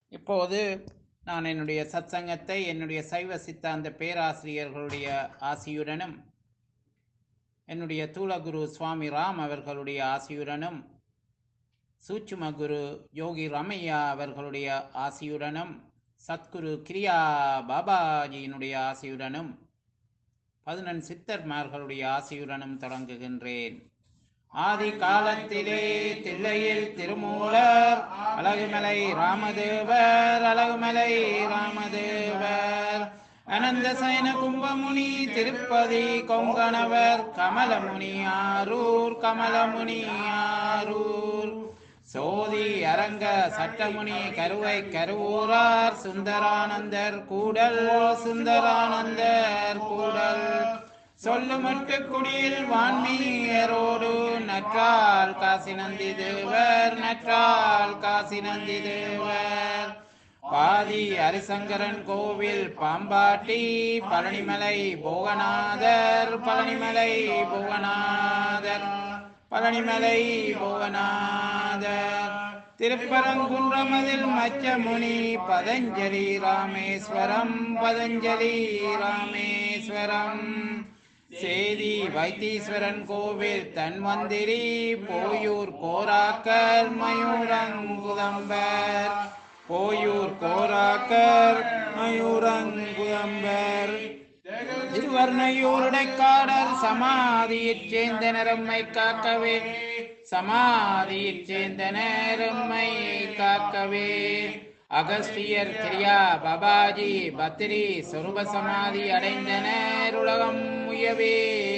இப்போது நான் என்னுடைய சத்சங்கத்தை என்னுடைய சைவ சித்தாந்த பேராசிரியர்களுடைய ஆசியுடனும் என்னுடைய தூளகுரு சுவாமி ராம் அவர்களுடைய ஆசியுடனும் சூட்சும குரு யோகி ரமையா அவர்களுடைய ஆசியுடனும் சத்குரு கிரியா பாபாஜியினுடைய ஆசியுடனும் பதினெண் சித்தர்மார்களுடைய ஆசியுடனும் தொடங்குகின்றேன் ஆதி காலத்திலே தில்லையில் திருமூலர் அழகுமலை ராமதேவர் அழகுமலை ராமதேவர் அனந்த சயன கும்பமுனி திருப்பதி கொங்கணவர் கமலமுனி ஆரூர் கமலமுனி ஆரூர் சோதி அரங்க சட்டமுனி கருவை கருவூரார் சுந்தரானந்தர் கூடல் சுந்தரானந்தர் கூடல் சொல்லுமட்டு குடியில் வான்மீயரோடு நற்றால் காசி நந்தி தேவர் நற்றால் காசி நந்தி தேவர் பாதி ஹரிசங்கரன் கோவில் பாம்பாட்டி பழனிமலை போகநாதர் பழனிமலை போகநாதர் பழனிமலை போகநாதர் திருப்பரங்குன்றமதில் மச்சமுனி பதஞ்சலி ராமேஸ்வரம் பதஞ்சலி ராமேஸ்வரம் சேதி வைத்தீஸ்வரன் கோவில் தன்வந்திரி போயூர் கோராக்கர் மயூரங்குதம்பர் போயூர் கோராக்கர் மயூரங்குதம்பர் திருவர்ணையூருடைக்காடர் சமாதியிற் சேர்ந்த நரம்மை காக்கவே சமாதியிற் சேர்ந்த நேரம்மை காக்கவே அகஸ்தியர் கிரியா பாபாஜி பத்ரி சொருப சமாதி அடைந்தனர் உலகம் உயவே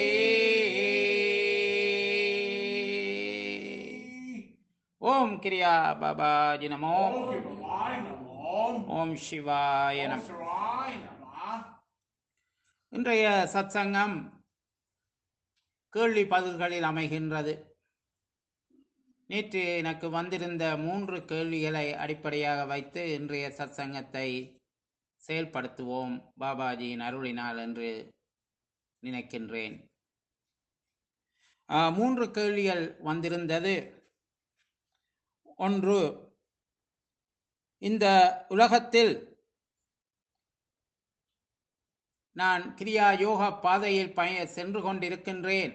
ஓம் கிரியா பாபாஜி நமோ ஓம் சிவாய நம இன்றைய சத்சங்கம் கேள்வி பதில்களில் அமைகின்றது நேற்று எனக்கு வந்திருந்த மூன்று கேள்விகளை அடிப்படையாக வைத்து இன்றைய சத்சங்கத்தை செயல்படுத்துவோம் பாபாஜியின் அருளினால் என்று நினைக்கின்றேன் ஆஹ், மூன்று கேள்விகள் வந்திருந்தது ஒன்று இந்த உலகத்தில் நான் கிரியா யோகா பாதையில் பய சென்று கொண்டிருக்கின்றேன்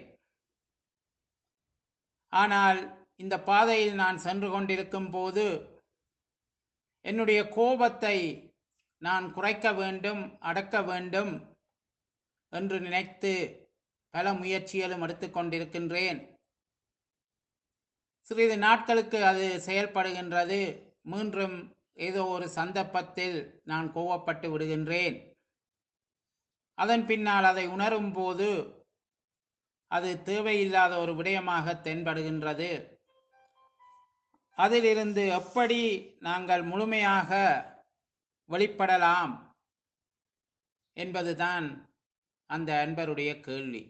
ஆனால் இந்த பாதையில் நான் சென்று கொண்டிருக்கும் போது என்னுடைய கோபத்தை நான் குறைக்க வேண்டும் அடக்க வேண்டும் என்று நினைத்து பல முயற்சிகளும் எடுத்துக்கொண்டிருக்கின்றேன் சிறிது நாட்களுக்கு அது செயல்படுகின்றது மீண்டும் ஏதோ ஒரு சந்தர்ப்பத்தில் நான் கோவப்பட்டு விடுகின்றேன் அதன் பின்னால் அதை உணரும் போது அது தேவையில்லாத ஒரு விடயமாக தென்படுகின்றது அதிலிருந்து எப்படி நாங்கள் முழுமையாக வெளிப்படலாம் என்பதுதான் அந்த அன்பருடைய கேள்வி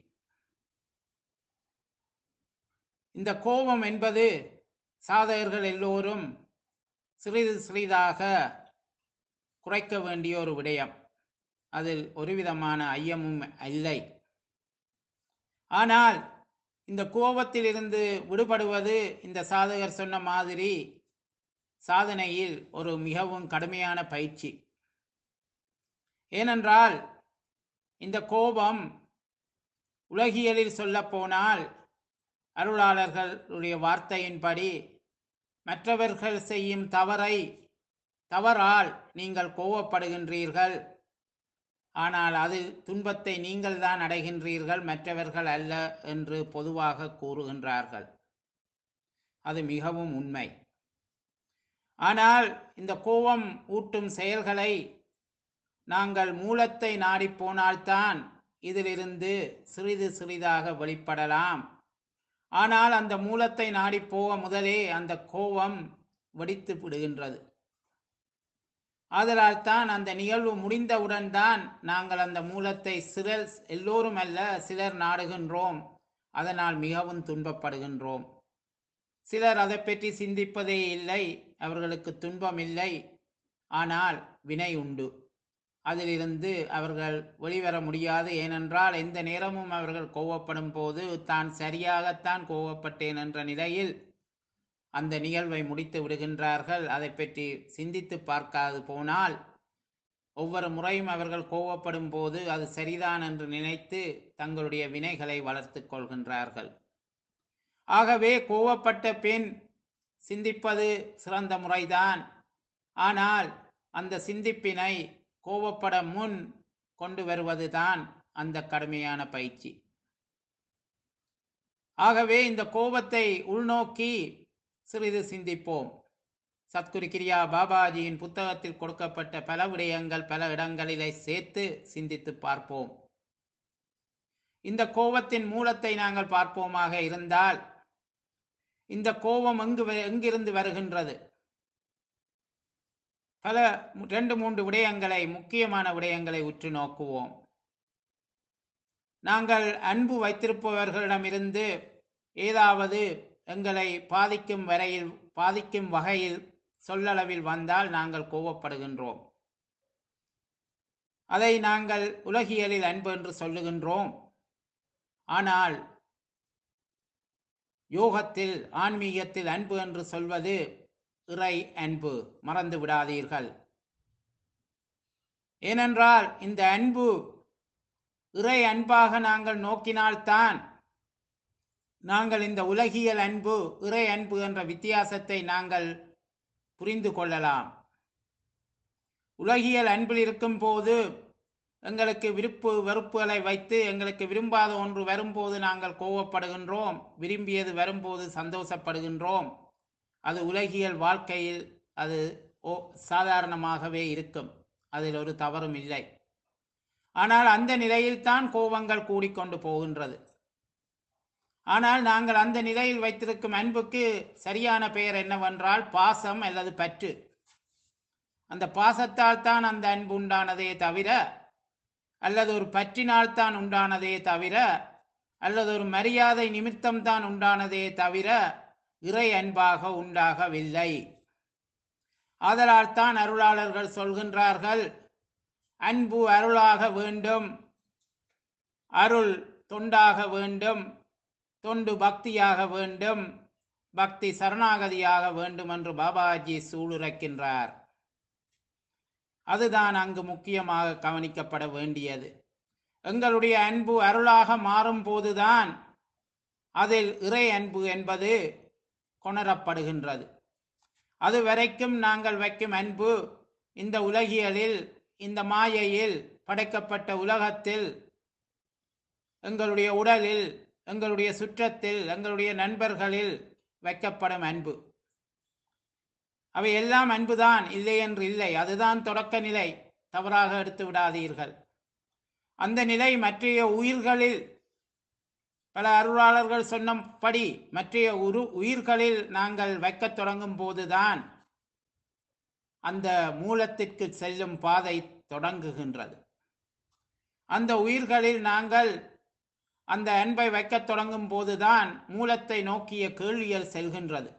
இந்த கோபம் என்பது சாதகர்கள் எல்லோரும் சிறிது சிறிதாக குறைக்க வேண்டிய ஒரு விடயம் அதில் ஒரு விதமான ஐயமும் இல்லை ஆனால் இந்த கோபத்திலிருந்து விடுபடுவது இந்த சாதகர் சொன்ன மாதிரி சாதனையில் ஒரு மிகவும் கடுமையான பயிற்சி ஏனென்றால் இந்த கோபம் உலகியலில் சொல்லப்போனால் அருளாளர்களுடைய வார்த்தையின்படி மற்றவர்கள் செய்யும் தவறை தவறால் நீங்கள் கோவப்படுகின்றீர்கள் ஆனால் அதில் துன்பத்தை நீங்கள் தான் அடைகின்றீர்கள் மற்றவர்கள் அல்ல என்று பொதுவாக கூறுகின்றார்கள் அது மிகவும் உண்மை ஆனால் இந்த கோபம் ஊட்டும் செயல்களை நாங்கள் மூலத்தை நாடி போனால்தான் இதிலிருந்து சிறிது சிறிதாக வெளிப்படலாம் ஆனால் அந்த மூலத்தை நாடி போக முதலே அந்த கோபம் வெடித்து விடுகின்றது ஆதலால் தான் அந்த நிகழ்வு முடிந்தவுடன் தான் நாங்கள் அந்த மூலத்தை சிலர் எல்லோரும் அல்ல சிலர் நாடுகின்றோம் அதனால் மிகவும் துன்பப்படுகின்றோம் சிலர் அதை பற்றி சிந்திப்பதே இல்லை அவர்களுக்கு துன்பம் இல்லை ஆனால் வினை உண்டு அதிலிருந்து அவர்கள் வெளிவர முடியாது ஏனென்றால் எந்த நேரமும் அவர்கள் கோவப்படும் போது தான் சரியாகத்தான் கோவப்பட்டேன் என்ற நிலையில் அந்த நிகழ்வை முடித்து விடுகின்றார்கள் அதை பற்றி சிந்தித்து பார்க்காது போனால் ஒவ்வொரு முறையும் அவர்கள் கோவப்படும் போது அது சரிதான் என்று நினைத்து தங்களுடைய வினைகளை வளர்த்து கொள்கின்றார்கள் ஆகவே கோவப்பட்ட பின் சிந்திப்பது சிறந்த முறைதான் ஆனால் அந்த சிந்திப்பினை கோவப்பட முன் கொண்டு வருவதுதான் அந்த கடுமையான பயிற்சி ஆகவே இந்த கோபத்தை உள்நோக்கி சிறிது சிந்திப்போம் சத்குரு கிரியா பாபாஜியின் புத்தகத்தில் கொடுக்கப்பட்ட பல விடயங்கள் பல இடங்களிலே சேர்த்து சிந்தித்து பார்ப்போம் இந்த கோபத்தின் மூலத்தை நாங்கள் பார்ப்போமாக இருந்தால் இந்த கோபம் எங்கு வ- எங்கிருந்து வருகின்றது பல ரெண்டு மூன்று விடயங்களை முக்கியமான விடயங்களை உற்று நோக்குவோம் நாங்கள் அன்பு வைத்திருப்பவர்களிடமிருந்து ஏதாவது எங்களை பாதிக்கும் வரையில் பாதிக்கும் வகையில் சொல்லளவில் வந்தால் நாங்கள் கோபப்படுகின்றோம் அதை நாங்கள் உலகியலில் அன்பு என்று சொல்லுகின்றோம் ஆனால் யோகத்தில் ஆன்மீகத்தில் அன்பு என்று சொல்வது இறை அன்பு மறந்து விடாதீர்கள் ஏனென்றால் இந்த அன்பு இறை அன்பாக நாங்கள் நோக்கினால்தான் நாங்கள் இந்த உலகியல் அன்பு இறை அன்பு என்ற வித்தியாசத்தை நாங்கள் புரிந்து கொள்ளலாம் உலகியல் அன்பில் இருக்கும் போது எங்களுக்கு விருப்பு வெறுப்புகளை வைத்து எங்களுக்கு விரும்பாத ஒன்று வரும்போது நாங்கள் கோவப்படுகின்றோம் விரும்பியது வரும்போது சந்தோஷப்படுகின்றோம் அது உலகியல் வாழ்க்கையில் அது ஓ சாதாரணமாகவே இருக்கும் அதில் ஒரு தவறும் இல்லை ஆனால் அந்த நிலையில்தான் கோபங்கள் கூடிக்கொண்டு போகின்றது ஆனால் நாங்கள் அந்த நிலையில் வைத்திருக்கும் அன்புக்கு சரியான பெயர் என்னவென்றால் பாசம் அல்லது பற்று அந்த பாசத்தால் தான் அந்த அன்பு உண்டானதே தவிர அல்லது ஒரு பற்றினால் தான் உண்டானதே தவிர அல்லது ஒரு மரியாதை நிமித்தம் தான் உண்டானதே தவிர இறை அன்பாக உண்டாகவில்லை ஆதலால் தான் அருளாளர்கள் சொல்கின்றார்கள் அன்பு அருளாக வேண்டும் அருள் தொண்டாக வேண்டும் தொண்டு பக்தியாக வேண்டும் பக்தி சரணாகதியாக வேண்டும் என்று பாபாஜி சூளுரைக்கின்றார் அதுதான் அங்கு முக்கியமாக கவனிக்கப்பட வேண்டியது எங்களுடைய அன்பு அருளாக மாறும் போதுதான் அதில் இறை அன்பு என்பது கொணரப்படுகின்றது அது வரைக்கும் நாங்கள் வைக்கும் அன்பு இந்த உலகியலில் இந்த மாயையில் படைக்கப்பட்ட உலகத்தில் எங்களுடைய உடலில் எங்களுடைய சுற்றத்தில் எங்களுடைய நண்பர்களில் வைக்கப்படும் அன்பு அவை எல்லாம் அன்புதான் இல்லை என்று இல்லை அதுதான் தொடக்க நிலை தவறாக எடுத்து விடாதீர்கள் அந்த நிலை மற்றைய உயிர்களில் பல அருளாளர்கள் சொன்னபடி மற்றைய உரு உயிர்களில் நாங்கள் வைக்கத் தொடங்கும் போதுதான் அந்த மூலத்திற்கு செல்லும் பாதை தொடங்குகின்றது அந்த உயிர்களில் நாங்கள் அந்த அன்பை வைக்கத் தொடங்கும் போதுதான் மூலத்தை நோக்கிய கேள்வியல் செல்கின்றது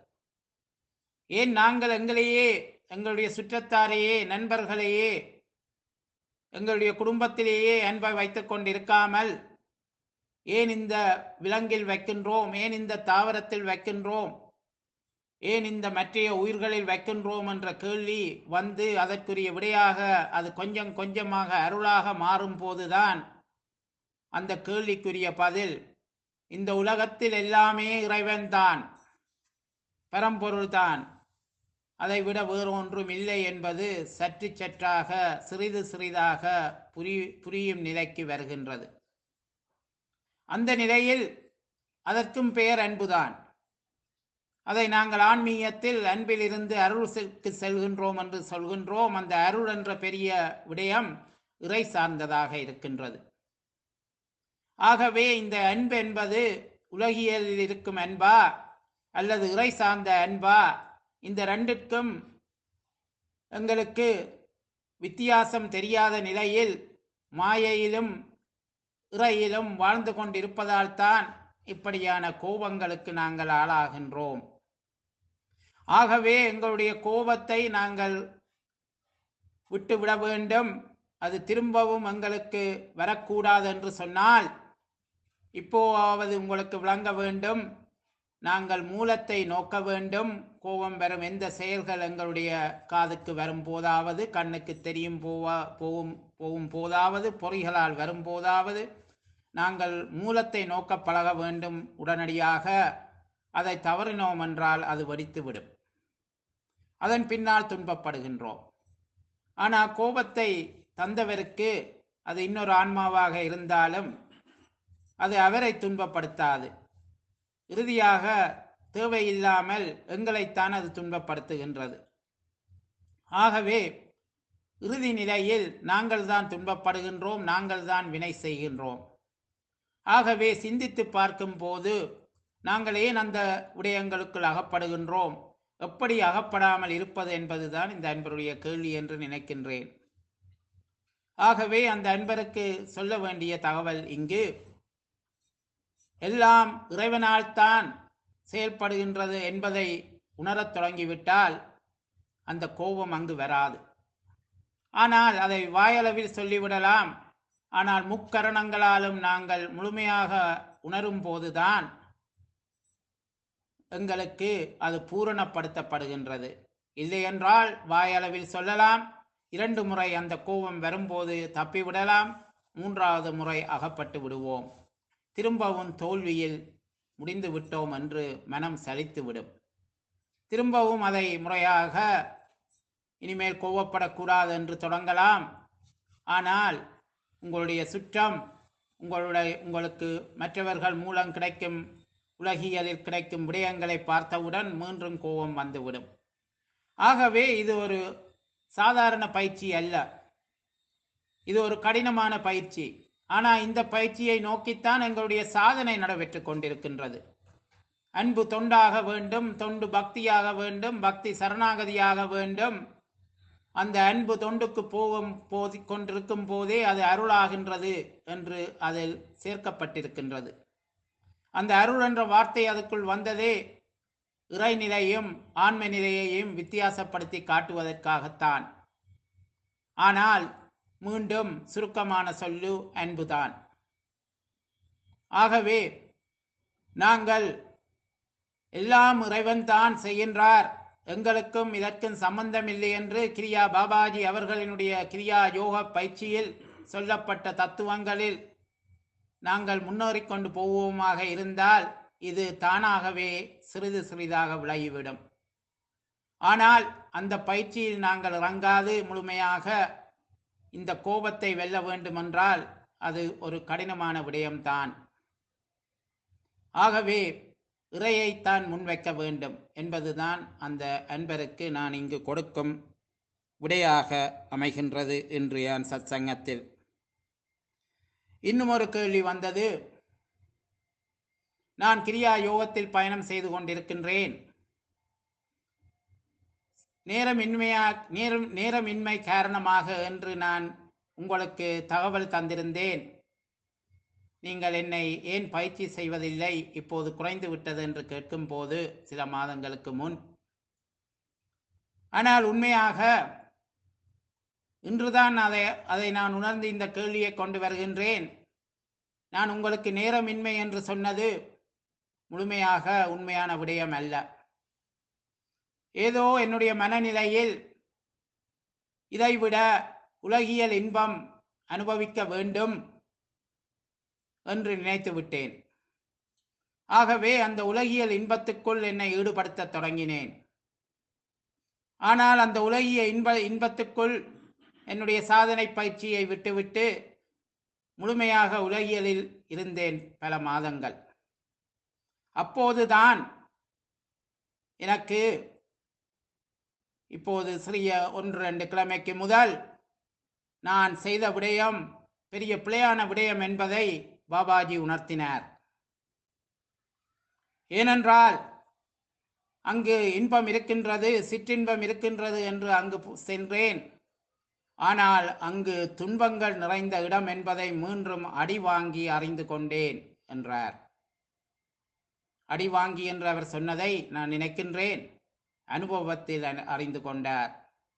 ஏன் நாங்கள் எங்களையே எங்களுடைய சுற்றத்தாரையே நண்பர்களையே எங்களுடைய குடும்பத்திலேயே அன்பை வைத்துக் கொண்டிருக்காமல் ஏன் இந்த விலங்கில் வைக்கின்றோம் ஏன் இந்த தாவரத்தில் வைக்கின்றோம் ஏன் இந்த மற்றைய உயிர்களில் வைக்கின்றோம் என்ற கேள்வி வந்து அதற்குரிய விடையாக அது கொஞ்சம் கொஞ்சமாக அருளாக மாறும் போதுதான் அந்த கேள்விக்குரிய பதில் இந்த உலகத்தில் எல்லாமே இறைவன்தான் பரம்பொருள்தான் அதை விட வேறு ஒன்றும் இல்லை என்பது சற்று சற்றாக சிறிது சிறிதாக புரி புரியும் நிலைக்கு வருகின்றது அந்த நிலையில் அதற்கும் பெயர் அன்புதான் அதை நாங்கள் ஆன்மீகத்தில் அன்பிலிருந்து அருளுக்கு செல்கின்றோம் என்று சொல்கின்றோம் அந்த அருள் என்ற பெரிய விடயம் இறை சார்ந்ததாக இருக்கின்றது ஆகவே இந்த அன்பு என்பது உலகியலில் இருக்கும் அன்பா அல்லது இறை சார்ந்த அன்பா இந்த ரெண்டுக்கும் எங்களுக்கு வித்தியாசம் தெரியாத நிலையில் மாயையிலும் இறையிலும் வாழ்ந்து கொண்டிருப்பதால் தான் இப்படியான கோபங்களுக்கு நாங்கள் ஆளாகின்றோம் ஆகவே எங்களுடைய கோபத்தை நாங்கள் விட்டுவிட வேண்டும் அது திரும்பவும் எங்களுக்கு வரக்கூடாது என்று சொன்னால் இப்போவாவது உங்களுக்கு விளங்க வேண்டும் நாங்கள் மூலத்தை நோக்க வேண்டும் கோபம் வரும் எந்த செயல்கள் எங்களுடைய காதுக்கு வரும் போதாவது கண்ணுக்கு தெரியும் போவா போகும் போகும் போதாவது பொறிகளால் வரும் போதாவது நாங்கள் மூலத்தை நோக்க பழக வேண்டும் உடனடியாக அதை தவறினோம் என்றால் அது வெடித்துவிடும் அதன் பின்னால் துன்பப்படுகின்றோம் ஆனால் கோபத்தை தந்தவருக்கு அது இன்னொரு ஆன்மாவாக இருந்தாலும் அது அவரை துன்பப்படுத்தாது இறுதியாக தேவையில்லாமல் எங்களைத்தான் அது துன்பப்படுத்துகின்றது ஆகவே இறுதி நிலையில் நாங்கள் தான் துன்பப்படுகின்றோம் நாங்கள் தான் வினை செய்கின்றோம் ஆகவே சிந்தித்து பார்க்கும் போது நாங்கள் ஏன் அந்த விடயங்களுக்குள் அகப்படுகின்றோம் எப்படி அகப்படாமல் இருப்பது என்பதுதான் இந்த அன்பருடைய கேள்வி என்று நினைக்கின்றேன் ஆகவே அந்த அன்பருக்கு சொல்ல வேண்டிய தகவல் இங்கு எல்லாம் இறைவனால் தான் செயல்படுகின்றது என்பதை உணரத் தொடங்கிவிட்டால் அந்த கோபம் அங்கு வராது ஆனால் அதை வாயளவில் சொல்லிவிடலாம் ஆனால் முக்கரணங்களாலும் நாங்கள் முழுமையாக உணரும் போதுதான் எங்களுக்கு அது பூரணப்படுத்தப்படுகின்றது இல்லையென்றால் வாயளவில் சொல்லலாம் இரண்டு முறை அந்த கோபம் வரும்போது தப்பிவிடலாம் மூன்றாவது முறை அகப்பட்டு விடுவோம் திரும்பவும் தோல்வியில் முடிந்து விட்டோம் என்று மனம் சலித்துவிடும் திரும்பவும் அதை முறையாக இனிமேல் கோவப்படக்கூடாது என்று தொடங்கலாம் ஆனால் உங்களுடைய சுற்றம் உங்களுடைய உங்களுக்கு மற்றவர்கள் மூலம் கிடைக்கும் உலகியலில் கிடைக்கும் விடயங்களை பார்த்தவுடன் மீண்டும் கோபம் வந்துவிடும் ஆகவே இது ஒரு சாதாரண பயிற்சி அல்ல இது ஒரு கடினமான பயிற்சி ஆனால் இந்த பயிற்சியை நோக்கித்தான் எங்களுடைய சாதனை நடைபெற்று கொண்டிருக்கின்றது அன்பு தொண்டாக வேண்டும் தொண்டு பக்தியாக வேண்டும் பக்தி சரணாகதியாக வேண்டும் அந்த அன்பு தொண்டுக்கு போகும் போது கொண்டிருக்கும் போதே அது அருளாகின்றது என்று அதில் சேர்க்கப்பட்டிருக்கின்றது அந்த அருள் என்ற வார்த்தை அதுக்குள் வந்ததே இறைநிலையும் ஆண்மை நிலையையும் வித்தியாசப்படுத்தி காட்டுவதற்காகத்தான் ஆனால் மீண்டும் சுருக்கமான சொல்லு அன்புதான் ஆகவே நாங்கள் எல்லாம் இறைவன் தான் செய்கின்றார் எங்களுக்கும் இதற்கும் சம்பந்தமில்லை என்று கிரியா பாபாஜி அவர்களினுடைய கிரியா யோக பயிற்சியில் சொல்லப்பட்ட தத்துவங்களில் நாங்கள் முன்னேறிக் கொண்டு போவோமாக இருந்தால் இது தானாகவே சிறிது சிறிதாக விலகிவிடும் ஆனால் அந்த பயிற்சியில் நாங்கள் இறங்காது முழுமையாக இந்த கோபத்தை வெல்ல வேண்டுமென்றால் அது ஒரு கடினமான விடயம்தான் ஆகவே இறையைத்தான் முன்வைக்க வேண்டும் என்பதுதான் அந்த அன்பருக்கு நான் இங்கு கொடுக்கும் விடையாக அமைகின்றது இன்றைய சத்சங்கத்தில் இன்னும் ஒரு கேள்வி வந்தது நான் கிரியா யோகத்தில் பயணம் செய்து கொண்டிருக்கின்றேன் நேரமின்மையா நேரம் நேரமின்மை காரணமாக என்று நான் உங்களுக்கு தகவல் தந்திருந்தேன் நீங்கள் என்னை ஏன் பயிற்சி செய்வதில்லை இப்போது குறைந்து விட்டது என்று கேட்கும்போது சில மாதங்களுக்கு முன் ஆனால் உண்மையாக இன்றுதான் அதை அதை நான் உணர்ந்து இந்த கேள்வியை கொண்டு வருகின்றேன் நான் உங்களுக்கு நேரமின்மை என்று சொன்னது முழுமையாக உண்மையான விடயம் அல்ல ஏதோ என்னுடைய மனநிலையில் இதைவிட உலகியல் இன்பம் அனுபவிக்க வேண்டும் என்று நினைத்து விட்டேன் ஆகவே அந்த உலகியல் இன்பத்துக்குள் என்னை ஈடுபடுத்த தொடங்கினேன் ஆனால் அந்த உலகிய இன்ப இன்பத்துக்குள் என்னுடைய சாதனை பயிற்சியை விட்டுவிட்டு முழுமையாக உலகியலில் இருந்தேன் பல மாதங்கள் அப்போதுதான் எனக்கு இப்போது சிறிய ஒன்று ரெண்டு கிழமைக்கு முதல் நான் செய்த விடயம் பெரிய பிழையான விடயம் என்பதை பாபாஜி உணர்த்தினார் ஏனென்றால் அங்கு இன்பம் இருக்கின்றது சிற்றின்பம் இருக்கின்றது என்று அங்கு பு- சென்றேன் ஆனால் அங்கு துன்பங்கள் நிறைந்த இடம் என்பதை மீண்டும் அடி வாங்கி அறிந்து கொண்டேன் என்றார் அடி வாங்கி என்று அவர் சொன்னதை நான் நினைக்கின்றேன் அனுபவத்தில் அ- அறிந்து கொண்டார்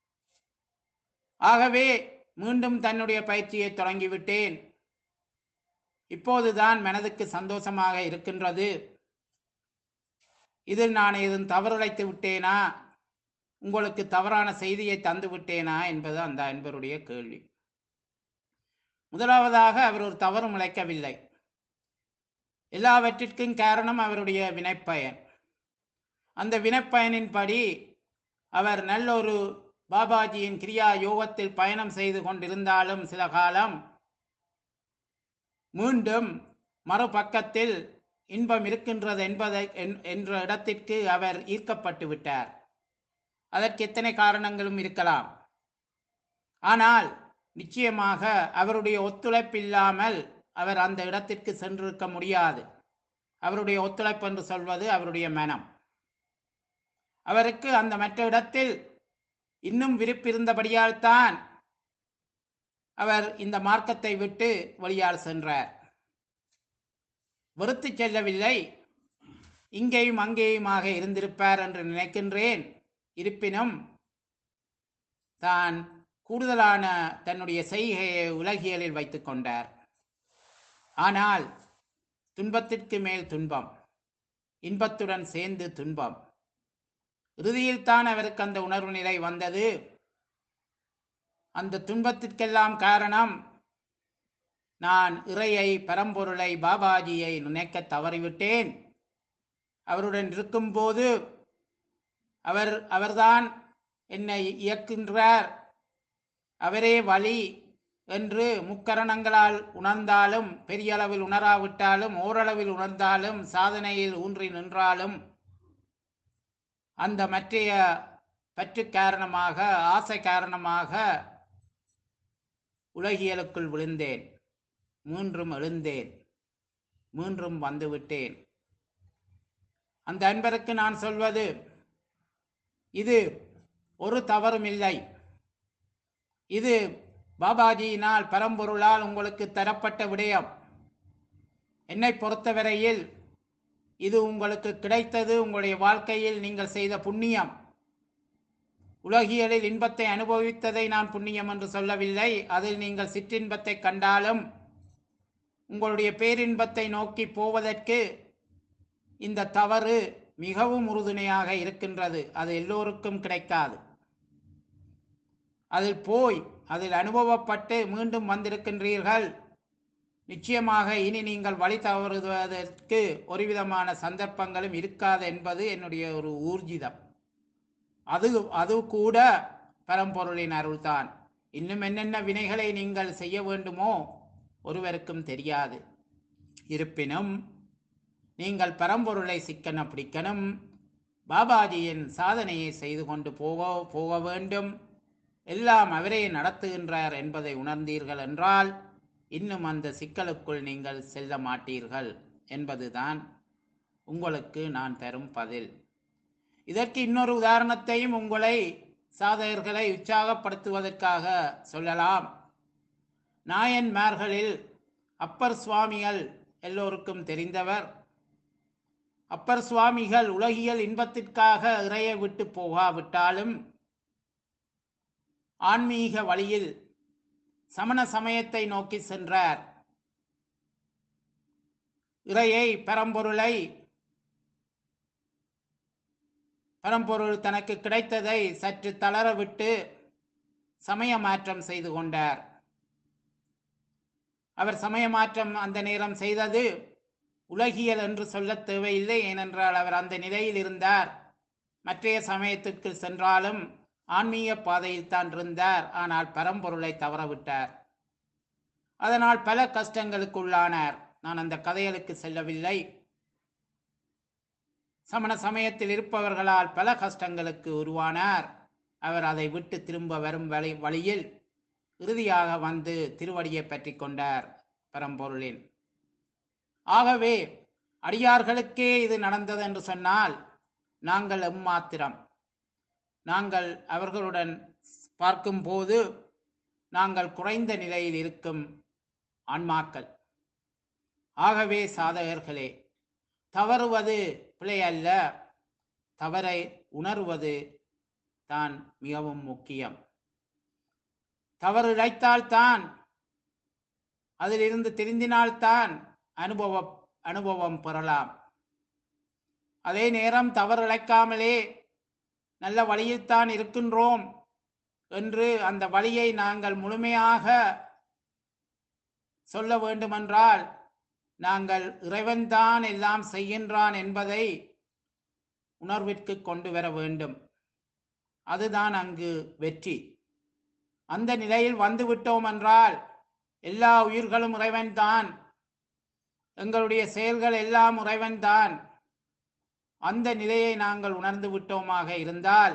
ஆகவே மீண்டும் தன்னுடைய பயிற்சியை தொடங்கிவிட்டேன் இப்போதுதான் மனதுக்கு சந்தோஷமாக இருக்கின்றது இதில் நான் ஏதும் தவறிழைத்து விட்டேனா உங்களுக்கு தவறான செய்தியை தந்து விட்டேனா என்பது அந்த அன்பருடைய கேள்வி முதலாவதாக அவர் ஒரு தவறும் இழைக்கவில்லை எல்லாவற்றிற்கும் காரணம் அவருடைய வினைப்பயன் அந்த வினைப்பயனின்படி அவர் நல்ல ஒரு பாபாஜியின் கிரியா யோகத்தில் பயணம் செய்து கொண்டிருந்தாலும் சில காலம் மீண்டும் மறுபக்கத்தில் இன்பம் இருக்கின்றது என்பதை என்- என்ற இடத்திற்கு அவர் ஈர்க்கப்பட்டு விட்டார் அதற்கு எத்தனை காரணங்களும் இருக்கலாம் ஆனால் நிச்சயமாக அவருடைய ஒத்துழைப்பு இல்லாமல் அவர் அந்த இடத்திற்கு சென்றிருக்க முடியாது அவருடைய ஒத்துழைப்பு என்று சொல்வது அவருடைய மனம் அவருக்கு அந்த மற்ற இடத்தில் இன்னும் விருப்பிருந்தபடியால் தான் அவர் இந்த மார்க்கத்தை விட்டு வெளியால் சென்றார் வெறுத்து செல்லவில்லை இங்கேயும் அங்கேயுமாக இருந்திருப்பார் என்று நினைக்கின்றேன் இருப்பினும் தான் கூடுதலான தன்னுடைய செய்கையை உலகியலில் வைத்துக் கொண்டார் ஆனால் துன்பத்திற்கு மேல் துன்பம் இன்பத்துடன் சேர்ந்து துன்பம் இறுதியில் தான் அவருக்கு அந்த உணர்வு நிலை வந்தது அந்த துன்பத்திற்கெல்லாம் காரணம் நான் இறையை பரம்பொருளை பாபாஜியை நினைக்க தவறிவிட்டேன் அவருடன் இருக்கும்போது அவர் அவர்தான் என்னை இயக்கின்றார் அவரே வழி என்று முக்கரணங்களால் உணர்ந்தாலும் பெரிய அளவில் உணராவிட்டாலும் ஓரளவில் உணர்ந்தாலும் சாதனையில் ஊன்றி நின்றாலும் அந்த மற்றைய பற்று காரணமாக ஆசை காரணமாக உலகியலுக்குள் விழுந்தேன் மீண்டும் எழுந்தேன் மீண்டும் வந்துவிட்டேன் அந்த அன்பருக்கு நான் சொல்வது இது ஒரு தவறும் இல்லை இது பாபாஜியினால் பரம்பொருளால் உங்களுக்கு தரப்பட்ட விடயம் என்னை பொறுத்தவரையில் இது உங்களுக்கு கிடைத்தது உங்களுடைய வாழ்க்கையில் நீங்கள் செய்த புண்ணியம் உலகியலில் இன்பத்தை அனுபவித்ததை நான் புண்ணியம் என்று சொல்லவில்லை அதில் நீங்கள் சிற்றின்பத்தை கண்டாலும் உங்களுடைய பேரின்பத்தை நோக்கி போவதற்கு இந்த தவறு மிகவும் உறுதுணையாக இருக்கின்றது அது எல்லோருக்கும் கிடைக்காது அதில் போய் அதில் அனுபவப்பட்டு மீண்டும் வந்திருக்கின்றீர்கள் நிச்சயமாக இனி நீங்கள் வழி தவறுவதற்கு ஒரு விதமான சந்தர்ப்பங்களும் இருக்காது என்பது என்னுடைய ஒரு ஊர்ஜிதம் அது அது கூட பரம்பொருளின் அருள்தான் இன்னும் என்னென்ன வினைகளை நீங்கள் செய்ய வேண்டுமோ ஒருவருக்கும் தெரியாது இருப்பினும் நீங்கள் பரம்பொருளை சிக்கன பிடிக்கணும் பாபாஜியின் சாதனையை செய்து கொண்டு போக போக வேண்டும் எல்லாம் அவரே நடத்துகின்றார் என்பதை உணர்ந்தீர்கள் என்றால் இன்னும் அந்த சிக்கலுக்குள் நீங்கள் செல்ல மாட்டீர்கள் என்பதுதான் உங்களுக்கு நான் தரும் பதில் இதற்கு இன்னொரு உதாரணத்தையும் உங்களை சாதகர்களை உற்சாகப்படுத்துவதற்காக சொல்லலாம் நாயன்மார்களில் அப்பர் சுவாமிகள் எல்லோருக்கும் தெரிந்தவர் அப்பர் சுவாமிகள் உலகியல் இன்பத்திற்காக இறையை விட்டு போகாவிட்டாலும் ஆன்மீக வழியில் சமண சமயத்தை நோக்கி சென்றார் இறையை பரம்பொருளை பரம்பொருள் தனக்கு கிடைத்ததை சற்று தளர விட்டு சமய மாற்றம் செய்து கொண்டார் அவர் சமய மாற்றம் அந்த நேரம் செய்தது உலகியல் என்று சொல்லத் தேவையில்லை ஏனென்றால் அவர் அந்த நிலையில் இருந்தார் மற்றைய சமயத்திற்கு சென்றாலும் ஆன்மீக பாதையில் தான் இருந்தார் ஆனால் பரம்பொருளை தவறவிட்டார் அதனால் பல கஷ்டங்களுக்கு உள்ளானார் நான் அந்த கதைகளுக்கு செல்லவில்லை சமண சமயத்தில் இருப்பவர்களால் பல கஷ்டங்களுக்கு உருவானார் அவர் அதை விட்டு திரும்ப வரும் வழி வழியில் இறுதியாக வந்து திருவடியை பற்றி கொண்டார் பரம்பொருளின் ஆகவே அடியார்களுக்கே இது நடந்தது என்று சொன்னால் நாங்கள் எம்மாத்திரம் நாங்கள் அவர்களுடன் பார்க்கும்போது நாங்கள் குறைந்த நிலையில் இருக்கும் ஆன்மாக்கள் ஆகவே சாதகர்களே தவறுவது பிழை அல்ல தவறை உணர்வது தான் மிகவும் முக்கியம் தவறு இழைத்தால்தான் அதிலிருந்து திருந்தினால்தான் அனுபவ அனுபவம் பெறலாம் அதே நேரம் தவறு இழைக்காமலே நல்ல வழியில்தான் இருக்கின்றோம் என்று அந்த வழியை நாங்கள் முழுமையாக சொல்ல வேண்டுமென்றால் நாங்கள் இறைவன்தான் எல்லாம் செய்கின்றான் என்பதை உணர்விற்கு கொண்டு வர வேண்டும் அதுதான் அங்கு வெற்றி அந்த நிலையில் வந்து விட்டோம் என்றால் எல்லா உயிர்களும் இறைவன்தான் எங்களுடைய செயல்கள் எல்லாம் இறைவன்தான் அந்த நிலையை நாங்கள் உணர்ந்து விட்டோமாக இருந்தால்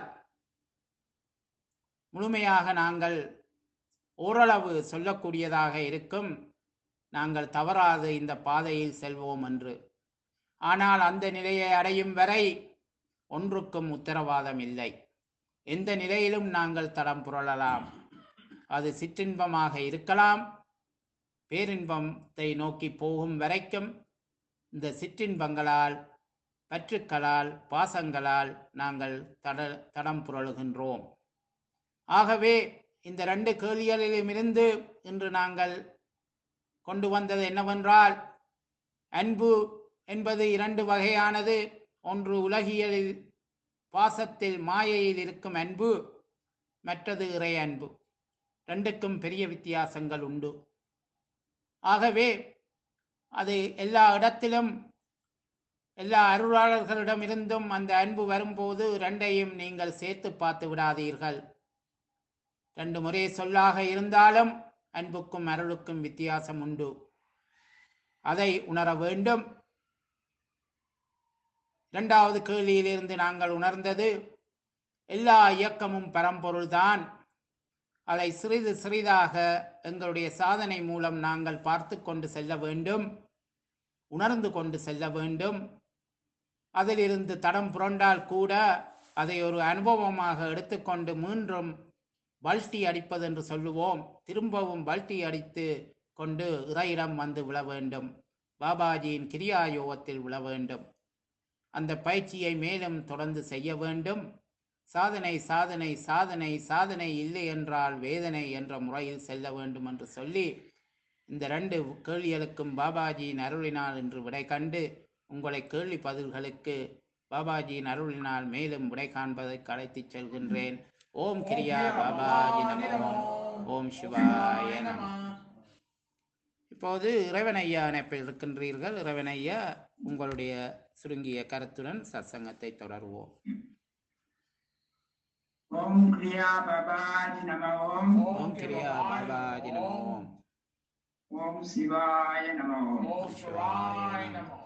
முழுமையாக நாங்கள் ஓரளவு சொல்லக்கூடியதாக இருக்கும் நாங்கள் தவறாது இந்த பாதையில் செல்வோம் என்று ஆனால் அந்த நிலையை அடையும் வரை ஒன்றுக்கும் உத்தரவாதம் இல்லை எந்த நிலையிலும் நாங்கள் தடம் புரளலாம் அது சிற்றின்பமாக இருக்கலாம் பேரின்பத்தை நோக்கி போகும் வரைக்கும் இந்த சிற்றின்பங்களால் பற்றுக்களால் பாசங்களால் நாங்கள் தட தடம் புரளுகின்றோம் ஆகவே இந்த ரெண்டு கேள்விகளிலுமிருந்து இன்று நாங்கள் கொண்டு வந்தது என்னவென்றால் அன்பு என்பது இரண்டு வகையானது ஒன்று உலகியலில் பாசத்தில் மாயையில் இருக்கும் அன்பு மற்றது இறை அன்பு ரெண்டுக்கும் பெரிய வித்தியாசங்கள் உண்டு ஆகவே அது எல்லா இடத்திலும் எல்லா அருளாளர்களிடமிருந்தும் அந்த அன்பு வரும்போது ரெண்டையும் நீங்கள் சேர்த்து பார்த்து விடாதீர்கள் ரெண்டு முறை சொல்லாக இருந்தாலும் அன்புக்கும் அருளுக்கும் வித்தியாசம் உண்டு அதை உணர வேண்டும் இரண்டாவது கேள்வியிலிருந்து நாங்கள் உணர்ந்தது எல்லா இயக்கமும் பரம்பொருள்தான் அதை சிறிது சிறிதாக எங்களுடைய சாதனை மூலம் நாங்கள் பார்த்து கொண்டு செல்ல வேண்டும் உணர்ந்து கொண்டு செல்ல வேண்டும் அதிலிருந்து தடம் புரண்டால் கூட அதை ஒரு அனுபவமாக எடுத்துக்கொண்டு மீண்டும் பல்ட்டி அடிப்பது என்று சொல்லுவோம் திரும்பவும் பல்ட்டி அடித்து கொண்டு இறையிடம் வந்து விழ வேண்டும் பாபாஜியின் கிரியா யோகத்தில் விழ வேண்டும் அந்த பயிற்சியை மேலும் தொடர்ந்து செய்ய வேண்டும் சாதனை சாதனை சாதனை சாதனை இல்லை என்றால் வேதனை என்ற முறையில் செல்ல வேண்டும் என்று சொல்லி இந்த ரெண்டு கேள்விகளுக்கும் பாபாஜியின் அருளினால் என்று விடை கண்டு உங்களை கேள்வி பதில்களுக்கு பாபாஜியின் அருளினால் மேலும் விடை காண்பதற்கு அழைத்துச் செல்கின்றேன் ஓம் கிரியா பாபாஜி நமோ ஓம் சிவாய நம இப்போது இறைவனையா இணைப்பில் இருக்கின்றீர்கள் இறைவனையா உங்களுடைய சுருங்கிய கருத்துடன் சத்சங்கத்தை தொடர்வோம் ஓம் கிரியா பபாஜி நம ஓம் ஓம் கிரியா பாபாஜி நமோ ஓம் ஓம் சிவாய நம ஓம் ஓம் சிவாய நமோ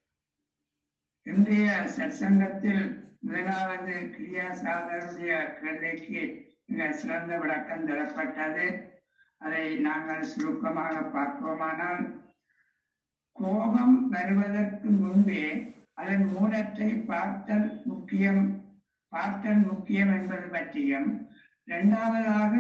இன்றைய சற்சங்கத்தில் முதலாவது கிரியா சாதனுடைய கேள்விக்கு மிக சிறந்த விளக்கம் தரப்பட்டது அதை நாங்கள் சுருக்கமாக பார்ப்போமானால் கோபம் வருவதற்கு முன்பே அதன் மூலத்தை பார்த்தல் முக்கியம் பார்த்தல் முக்கியம் என்பது பற்றியும் இரண்டாவதாக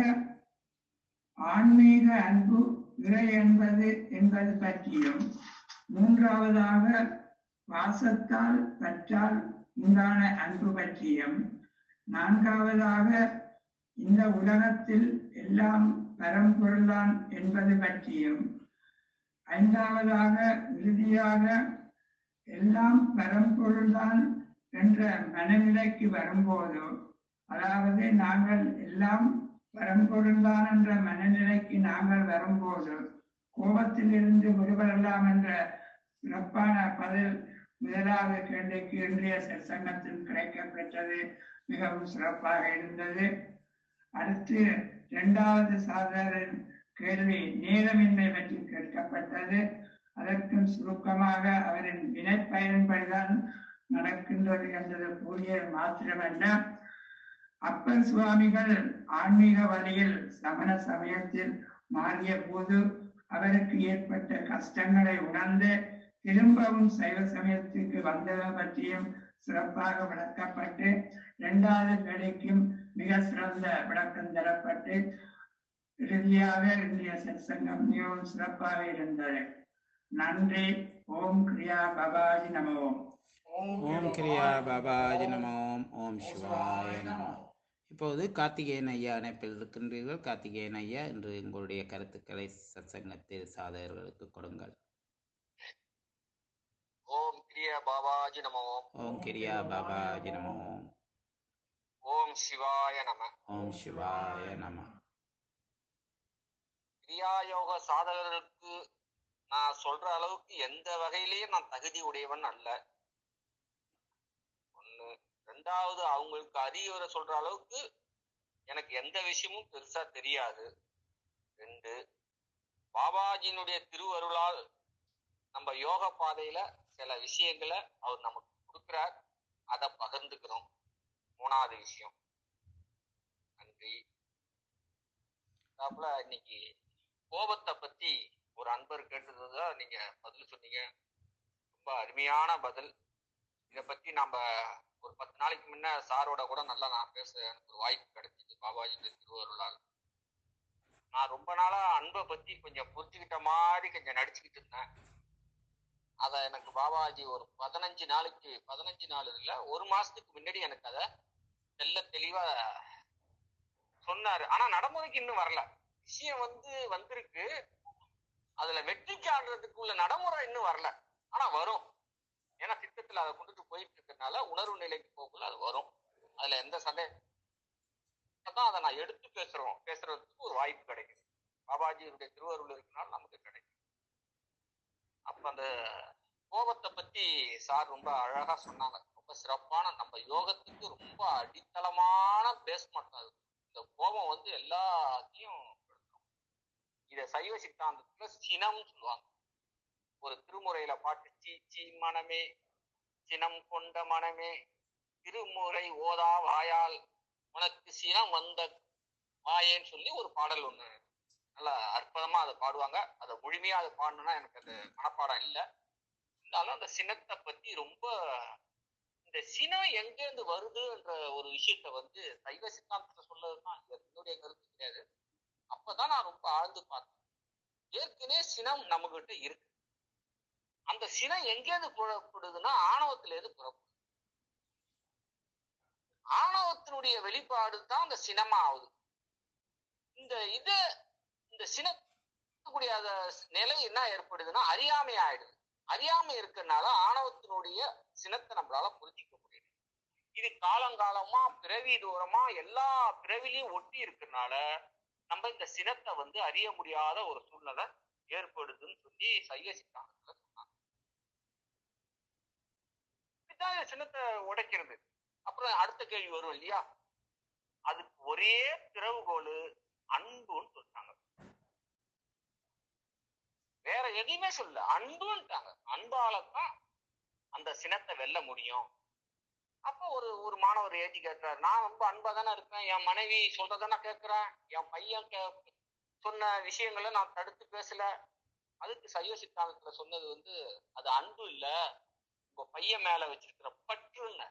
ஆன்மீக அன்பு இறை என்பது என்பது பற்றியும் மூன்றாவதாக வாசத்தால் பற்றால் உண்டான அன்பு பற்றியும் நான்காவதாக இந்த உலகத்தில் எல்லாம் பரம்பொருளான் என்பது பற்றியும் ஐந்தாவதாக இறுதியாக எல்லாம் பரம்பொருள்தான் என்ற மனநிலைக்கு வரும்போது அதாவது நாங்கள் எல்லாம் பரம்பொருள்தான் என்ற மனநிலைக்கு நாங்கள் வரும்போது கோபத்திலிருந்து விடுபடலாம் என்ற சிறப்பான பதில் முதலாவது கேள்விக்கு இன்றைய சற்சங்கத்தில் கிடைக்கப்பெற்றது மிகவும் சிறப்பாக இருந்தது அடுத்து இரண்டாவது சாதாரண கேள்வி நேரமின்மை பற்றி கேட்கப்பட்டது அதற்கும் சுருக்கமாக அவரின் வினைப்பயன்படிதான் நடக்கின்றது என்றது கூறிய மாத்திரமல்ல அப்பர் சுவாமிகள் ஆன்மீக வழியில் சமண சமயத்தில் மாறிய போது அவருக்கு ஏற்பட்ட கஷ்டங்களை உணர்ந்து திரும்பவும் சைவ சமயத்துக்கு வந்ததை பற்றியும் சிறப்பாக விளக்கப்பட்டு இரண்டாவது வேலைக்கும் மிக சிறந்த விளக்கம் தரப்பட்டு இறுதியாக இன்றைய சத்சங்கம் மிகவும் சிறப்பாக இருந்தது நன்றி ஓம் கிரியா பபாஜி நம ஓம் ஓம் கிரியா பாபாஜி நமோ ஓம் ஓம் சிவாய நமோ இப்போது கார்த்திகேயன் ஐயா இணைப்பில் இருக்கின்றீர்கள் கார்த்திகேயன் ஐயா இன்று உங்களுடைய கருத்துக்களை சத்சங்கத்தில் சாதகர்களுக்கு கொடுங்கள் ஓம் கிரிய பாபாஜி நமோ ஓம் கிரியா பாபாஜி நமோ ஓம் சிவாய நம ஓம் சிவாய நம கிரியா யோக சாதகர்களுக்கு நான் சொல்ற அளவுக்கு எந்த வகையிலயும் நான் தகுதி உடையவன் அல்ல ஒண்ணு ரெண்டாவது அவங்களுக்கு அறிவுரை சொல்ற அளவுக்கு எனக்கு எந்த விஷயமும் பெருசா தெரியாது ரெண்டு பாபாஜியினுடைய திருவருளால் நம்ம யோக பாதையில சில விஷயங்களை அவர் நமக்கு கொடுக்கிறார் அதை பகிர்ந்துக்கிறோம் மூணாவது விஷயம் நன்றி அப்புறம் இன்னைக்கு கோபத்தை பத்தி ஒரு அன்பர் கேட்டதுதான் நீங்க பதில் சொன்னீங்க ரொம்ப அருமையான பதில் இதை பத்தி நம்ம ஒரு பத்து நாளைக்கு முன்ன சாரோட கூட நல்லா நான் பேச எனக்கு ஒரு வாய்ப்பு கிடைச்சிது பாபாஜி திருவருளால் நான் ரொம்ப நாளா அன்பை பத்தி கொஞ்சம் புரிஞ்சுக்கிட்ட மாதிரி கொஞ்சம் நடிச்சுக்கிட்டு இருந்தேன் அத எனக்கு பாபாஜி ஒரு பதினஞ்சு நாளைக்கு பதினஞ்சு நாள் இல்ல ஒரு மாசத்துக்கு முன்னாடி எனக்கு அதை தெல்ல தெளிவா சொன்னாரு ஆனா நடைமுறைக்கு இன்னும் வரல விஷயம் வந்து வந்திருக்கு அதுல வெற்றி காண்றதுக்குள்ள நடைமுறை இன்னும் வரல ஆனா வரும் ஏன்னா திட்டத்துல அதை கொண்டுட்டு போயிட்டு இருக்கறதுனால உணர்வு நிலைக்கு போகல அது வரும் அதுல எந்த சந்தேகம் தான் அதை நான் எடுத்து பேசுறோம் பேசுறதுக்கு ஒரு வாய்ப்பு கிடைக்குது பாபாஜியுடைய திருவருள் இருக்கனால நமக்கு கிடைக்கும் அப்ப அந்த கோபத்தை பத்தி சார் ரொம்ப அழகா சொன்னாங்க ரொம்ப சிறப்பான நம்ம யோகத்துக்கு ரொம்ப அடித்தளமான பேஸ்மெண்ட் அது இந்த கோபம் வந்து எல்லாத்தையும் கெடுக்கும். இத சைவ சித்தாந்தத்துல சினம் சொல்லுவாங்க ஒரு திருமுறையில பாட்டு சீ சீ மனமே சினம் கொண்ட மனமே திருமுறை ஓதா வாயால் உனக்கு சினம் வந்த வாயேன்னு சொல்லி ஒரு பாடல் ஒண்ணு நல்லா அற்புதமா அதை பாடுவாங்க அதை முழுமையா அதை பாடணும்னா எனக்கு அது மனப்பாடம் இல்லை இருந்தாலும் அந்த சினத்தை பத்தி ரொம்ப இந்த சினம் எங்க இருந்து வருதுன்ற ஒரு விஷயத்த வந்து சைவ சித்தாந்தத்துல சொல்லதுதான் இது என்னுடைய கருத்து கிடையாது அப்பதான் நான் ரொம்ப ஆழ்ந்து பார்த்தேன் ஏற்கனவே சினம் நம்ம கிட்ட இருக்கு அந்த சினம் எங்கேருந்து புறப்படுதுன்னா ஆணவத்துல இருந்து புறப்படுது ஆணவத்தினுடைய வெளிப்பாடு தான் அந்த சினமா ஆகுது இந்த இது இந்த சினக்கூடிய அந்த நிலை என்ன ஏற்படுதுன்னா அறியாமை ஆயிடுது அறியாமை இருக்கறனால ஆணவத்தினுடைய சினத்தை நம்மளால புரிஞ்சிக்க முடியும் இது காலங்காலமா பிறவி தூரமா எல்லா பிறவிலையும் ஒட்டி இருக்கறனால நம்ம இந்த சினத்தை வந்து அறிய முடியாத ஒரு சூழ்நிலை ஏற்படுதுன்னு சொல்லி சைவ சித்தாந்தத்துல சொன்னாங்க இதுதான் இந்த சினத்தை உடைக்கிறது அப்புறம் அடுத்த கேள்வி வரும் இல்லையா அதுக்கு ஒரே திறவுகோல் அன்புன்னு சொல்றாங்க வேற எதையுமே சொல்ல அன்புன்ட்டாங்க அன்பாலதான் அந்த சினத்தை வெல்ல முடியும் அப்போ ஒரு ஒரு மாணவர் ஏற்றி கேட்கிறாரு நான் ரொம்ப அன்பா தானே இருக்கேன் என் மனைவி சொல்றதானே கேட்கிறேன் என் பையன் கே சொன்ன விஷயங்களை நான் தடுத்து பேசல அதுக்கு சைவ சித்தாந்தத்துல சொன்னது வந்து அது அன்பு இல்ல உங்க பையன் மேல வச்சிருக்கிற பற்றுன்னு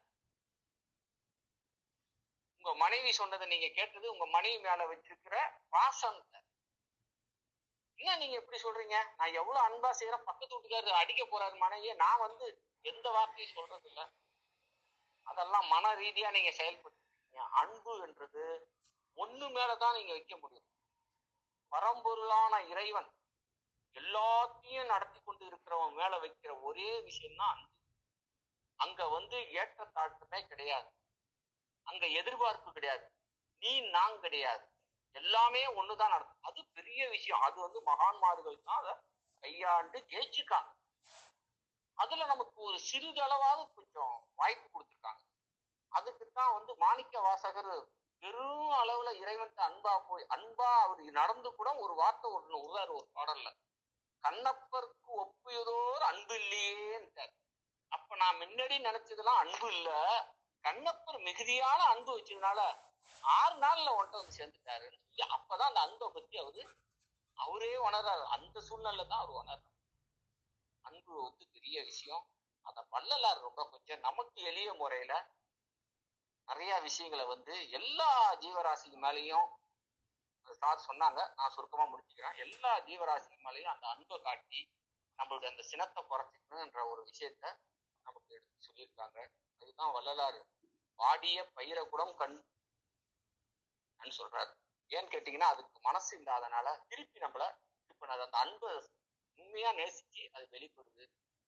உங்க மனைவி சொன்னதை நீங்க கேட்டது உங்க மனைவி மேல வச்சிருக்கிற பாசம் என்ன நீங்க எப்படி சொல்றீங்க நான் எவ்வளவு அன்பா செய்யறேன் பக்கத்து வீட்டுக்காரர் அடிக்க போறாரு மனைவிய நான் வந்து எந்த வார்த்தையும் சொல்றது இல்ல அதெல்லாம் மன ரீதியா நீங்க செயல்படுறீங்க அன்பு என்றது ஒண்ணு மேலதான் நீங்க வைக்க முடியும் பரம்பொருளான இறைவன் எல்லாத்தையும் நடத்தி கொண்டு இருக்கிறவன் மேல வைக்கிற ஒரே விஷயம்தான் அன்பு அங்க வந்து ஏற்றத்தாழ்த்தமே கிடையாது அங்க எதிர்பார்ப்பு கிடையாது நீ நான் கிடையாது எல்லாமே ஒண்ணுதான் நடக்கும் அது பெரிய விஷயம் அது வந்து மகான்மார்கள் தான் அதை கையாண்டு ஜெயிச்சுக்காங்க அதுல நமக்கு ஒரு சிறிதளவாவது கொஞ்சம் வாய்ப்பு கொடுத்துருக்காங்க அதுக்கு தான் வந்து மாணிக்க வாசகர் பெரும் அளவுல இறைவன்ட்டு அன்பா போய் அன்பா அவர் நடந்து கூட ஒரு வார்த்தை ஒண்ணு உருவாரு ஒரு பாடல்ல கண்ணப்பருக்கு ஒப்புயதோர் அன்பு இல்லையேன்ட்டார் அப்ப நான் முன்னாடி நினைச்சதெல்லாம் அன்பு இல்ல கண்ணப்பர் மிகுதியான அன்பு வச்சதுனால ஆறு நாள்ல ஒன்றை வந்து சேர்ந்துட்டாருன்னு சொல்லி அப்பதான் அந்த அன்பை பத்தி அவரு அவரே உணர்றாரு அந்த சூழ்நிலை தான் அவர் உணர்றாரு அன்பு வந்து பெரிய விஷயம் அத வள்ளலார் ரொம்ப கொஞ்சம் நமக்கு எளிய முறையில நிறைய விஷயங்களை வந்து எல்லா ஜீவராசிக்கு மேலேயும் சார் சொன்னாங்க நான் சுருக்கமா முடிச்சுக்கிறேன் எல்லா ஜீவராசிக்கு மேலேயும் அந்த அன்பை காட்டி நம்மளுடைய அந்த சினத்தை குறைச்சிக்கணுன்ற ஒரு விஷயத்த நமக்கு எடுத்து சொல்லியிருக்காங்க அதுதான் வள்ளலார் வாடிய பயிர குடம் கண் சொல்றாரு ஏன்னு கேட்டீங்கன்னா அதுக்கு மனசு இல்லாதனால திருப்பி நம்மள இப்ப அந்த அன்பை உண்மையா நேசிச்சு அது வெளிப்படுது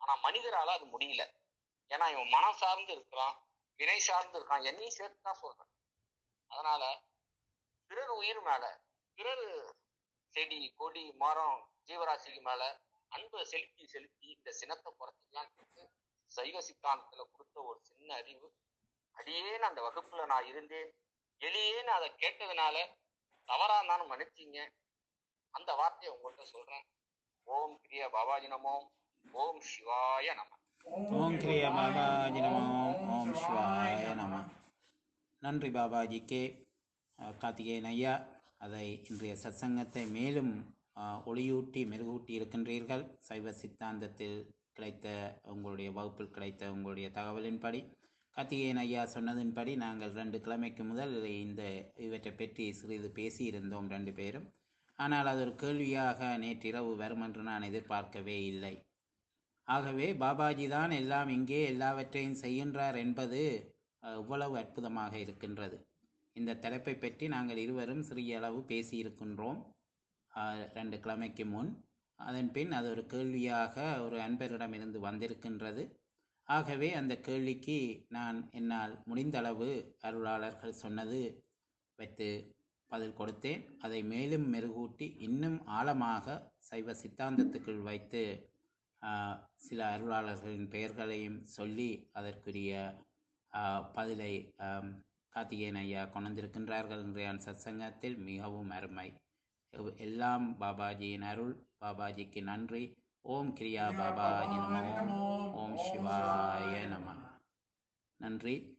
ஆனா மனிதரால அது முடியல ஏன்னா இவன் மனம் சார்ந்து இருக்கிறான் வினை சார்ந்து இருக்கான் என்னையும் சேர்த்து தான் சொல்றேன் அதனால பிறர் உயிர் மேல பிறர் செடி கொடி மரம் ஜீவராசிக்கு மேல அன்பை செலுத்தி செலுத்தி இந்த சினத்தை குறைச்சிக்கலாம் சைவ சித்தாந்தத்துல கொடுத்த ஒரு சின்ன அறிவு அடியேன்னு அந்த வகுப்புல நான் இருந்தேன் எளியேன்னு அதை கேட்டதுனால தவறா இருந்தாலும் மன்னிச்சிங்க அந்த வார்த்தையை உங்கள்கிட்ட சொல்றேன் ஓம் கிரியா பாபாஜி நமோ ஓம் சிவாய நம ஓம் கிரியா பாபாஜி நமோ ஓம் சிவாய நம நன்றி பாபாஜிக்கே அஹ், கார்த்திகேயன் ஐயா அதை இன்றைய சத்சங்கத்தை மேலும் அஹ், ஒளியூட்டி மெருகூட்டி இருக்கின்றீர்கள் சைவ சித்தாந்தத்தில் கிடைத்த உங்களுடைய வகுப்பில் கிடைத்த உங்களுடைய தகவலின்படி கார்த்திகேயன் ஐயா சொன்னதின்படி நாங்கள் ரெண்டு கிழமைக்கு முதல் இந்த இவற்றை பற்றி சிறிது பேசியிருந்தோம் ரெண்டு பேரும் ஆனால் அது ஒரு கேள்வியாக நேற்றிரவு வரும் என்று நான் எதிர்பார்க்கவே இல்லை ஆகவே பாபாஜி தான் எல்லாம் இங்கே எல்லாவற்றையும் செய்கின்றார் என்பது அஹ், இவ்வளவு அற்புதமாக இருக்கின்றது இந்த தலைப்பை பற்றி நாங்கள் இருவரும் சிறிய அளவு பேசியிருக்கின்றோம் அஹ், ரெண்டு கிழமைக்கு முன் அதன் பின் அது ஒரு கேள்வியாக ஒரு அன்பரிடமிருந்து வந்திருக்கின்றது ஆகவே அந்த கேள்விக்கு நான் என்னால் முடிந்த அளவு அருளாளர்கள் சொன்னது வைத்து பதில் கொடுத்தேன் அதை மேலும் மெருகூட்டி இன்னும் ஆழமாக சைவ சித்தாந்தத்துக்குள் வைத்து ஆஹ், சில அருளாளர்களின் பெயர்களையும் சொல்லி அதற்குரிய ஆஹ், பதிலை ஆம், கார்த்திகேயன் ஐயா கொண்டிருக்கின்றார்கள் இன்றைய சத்சங்கத்தில் மிகவும் அருமை எவ்- எல்லாம் பாபாஜியின் அருள் பாபாஜிக்கு நன்றி ஓம் கிரியா பாபாஜி நமோ ஓம் சிவாய நம நன்றி